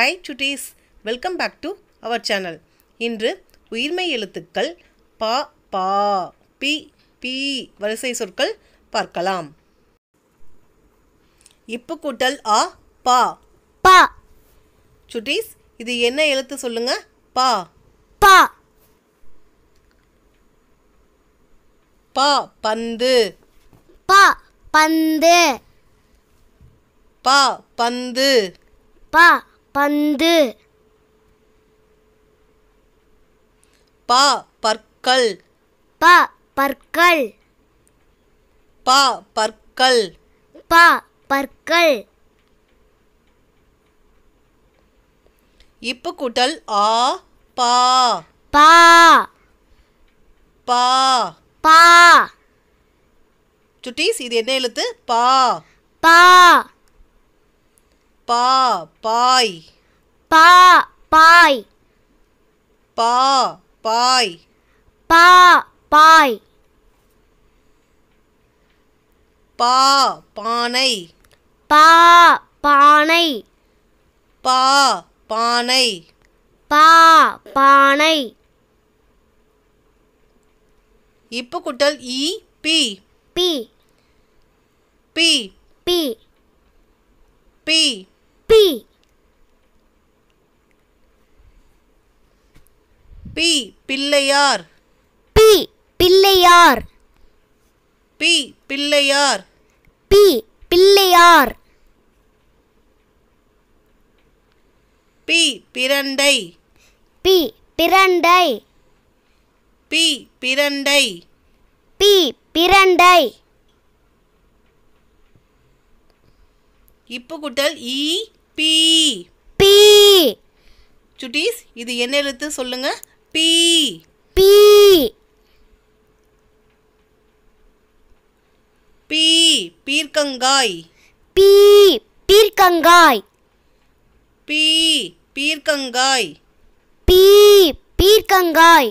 hi சுட்டீஸ் welcome back to our channel இன்று உயிர்மெய் எழுத்துக்கள் பா பா பி பி வரிசை சொற்கள் பார்க்கலாம் இப்பு கூட்டல் ஆ பா பா சுட்டீஸ் இது என்ன எழுத்து சொல்லுங்க பா பா பா பந்து பா பந்து பா பந்து பா பந்து பா பற்கள் பா பற்கள் பா பற்கள் பா பற்கள் இப்பு கூட்டல் ஆ பா பா பா பா சுட்டீஸ் இது என்ன எழுத்து பா பா பா பாய் பா பாய் பா பாய் பா பாய் பா பானை பா பானை பா பானை பா பானை இப்பு குட்டல் இ பி பி பி பி பி பி பி பிள்ளையார் பி பிள்ளையார் பி பிள்ளையார் பி பிள்ளையார் பி பிரண்டை பி பிரண்டை பி பிரண்டை பி பிரண்டை இப்பு குட்டல் இ பி பி சுட்டீஸ் இது என்ன எழுத்து சொல்லுங்க பி பி பி பீர்க்கங்காய் பி பீர்க்கங்காய் பி பீர்க்கங்காய் பி பீர்க்கங்காய்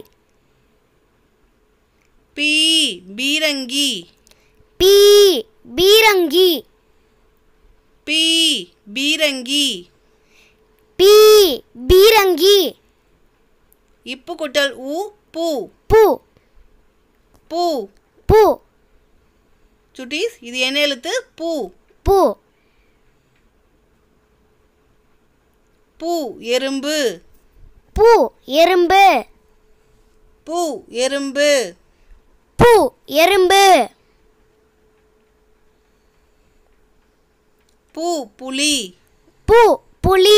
பி பீரங்கி பி பீரங்கி பி பீரங்கி பி பீரங்கி இப்பு குட்டல் உ பூ பூ பூ பூ சுட்டீஸ் இது என்ன எழுத்து பூ பூ பூ எறும்பு பூ எறும்பு பூ எறும்பு பூ எறும்பு பூ புலி பூ புலி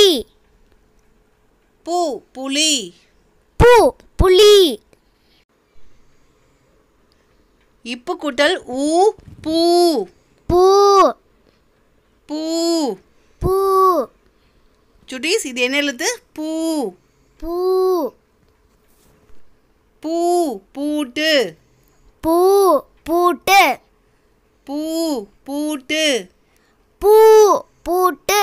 பூ புலி பூ புலி இப்பு குட்டல் ஊ பூ பூ பூ பூ சுட்டீஸ் இது என்ன எழுத்து பூ பூ பூ பூட்டு பூ பூட்டு பூ பூட்டு பூ பூட்டு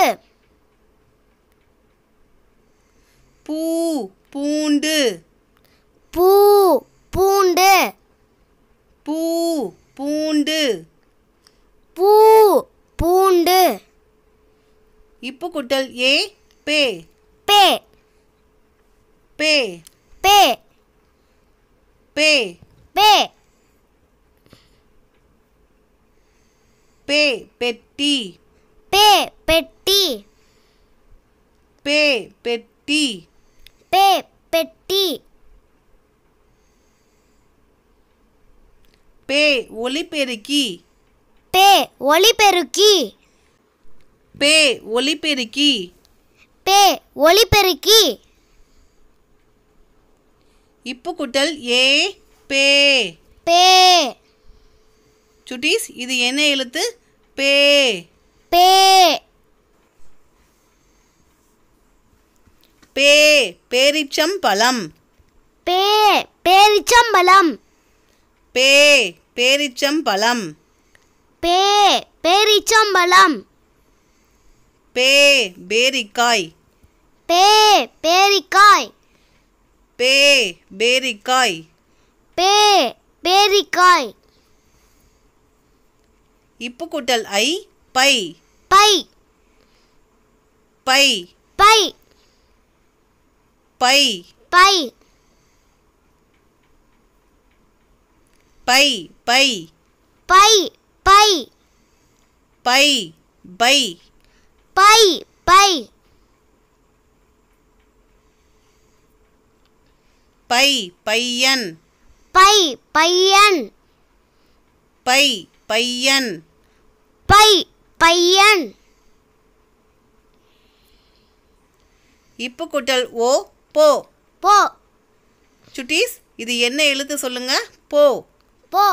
பூ பூண்டு பூ பூண்டு பூ பூண்டு பூ பூண்டு இப்பு குட்டல் ஏ பே பே பே பே பே பே பே பெட்டி பே பெட்டி பே பெட்டி பே பெட்டி பே ஒலிபெருக்கி பே ஒளிபெருக்கி பே ஒலிபெருக்கி பே ஒளிபெருக்கி இப்பு குட்டல் ஏ பே பே சுட்டீஸ் இது என்ன எழுத்து பே பே பே பேரிச்சம்பழம் பே பேரிச்சம்பழம் பே பேரிச்சம்பழம் பே பேரிச்சம்பழம் பே பேரிக்காய் பே பேரிக்காய் பே பேரிக்காய் பே பேரிக்காய் இப்பு கூட்டல் ஐ பை பை பை பை பை பை பை பை பை பை பை பை பை பை பை பையன் பை பையன் பை பையன் பை பையன் இப்பு கூட்டல் ஓ போ போ சுட்டீஸ் இது என்ன எழுத்து சொல்லுங்க போ போ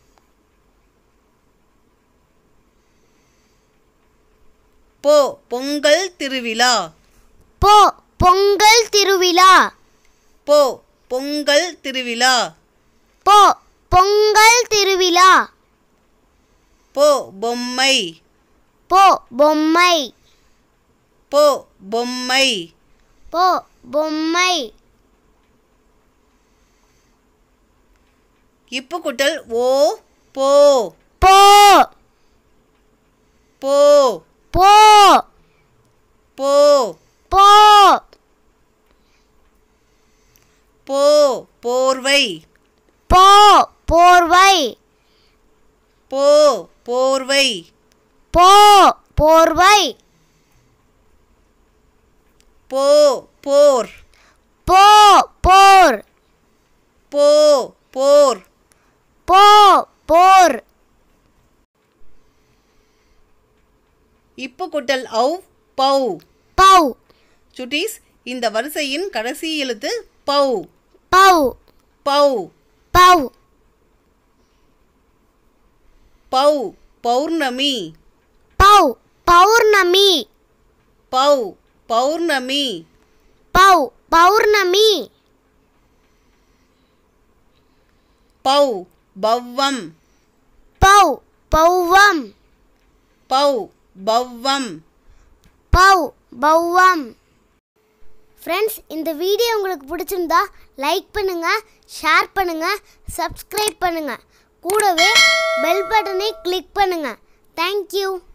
போ பொங்கல் திருவிழா போ பொங்கல் திருவிழா போ பொங்கல் திருவிழா போ பொங்கல் திருவிழா போ பொம்மை போ பொம்மை போ பொம்மை போ பொம்மை இப்பு கூட்டல் ஓ போ போ போ போ போ போ போ போர்வை போ போர்வை போ போர்வை போ போர்வை போ போர் போ போர் போ போர் போ போர் இப்பு கூட்டல் ஔ பௌ பௌ சுட்டீஸ் இந்த வரிசையின் கடைசி எழுத்து பௌ பௌ பௌ பௌ பௌ பௌர்ணமி பௌ பௌர்ணமி பௌ பௌர்ணமி பௌ பௌர்ணமி பௌ பவ்வம் பௌ பௌவம் பௌ பவ்வம் பௌ பௌவம் ஃப்ரெண்ட்ஸ் இந்த வீடியோ உங்களுக்கு பிடிச்சிருந்தா லைக் பண்ணுங்க ஷேர் பண்ணுங்க சப்ஸ்கிரைப் பண்ணுங்க கூடவே பெல் பட்டனை கிளிக் பண்ணுங்க தேங்க்யூ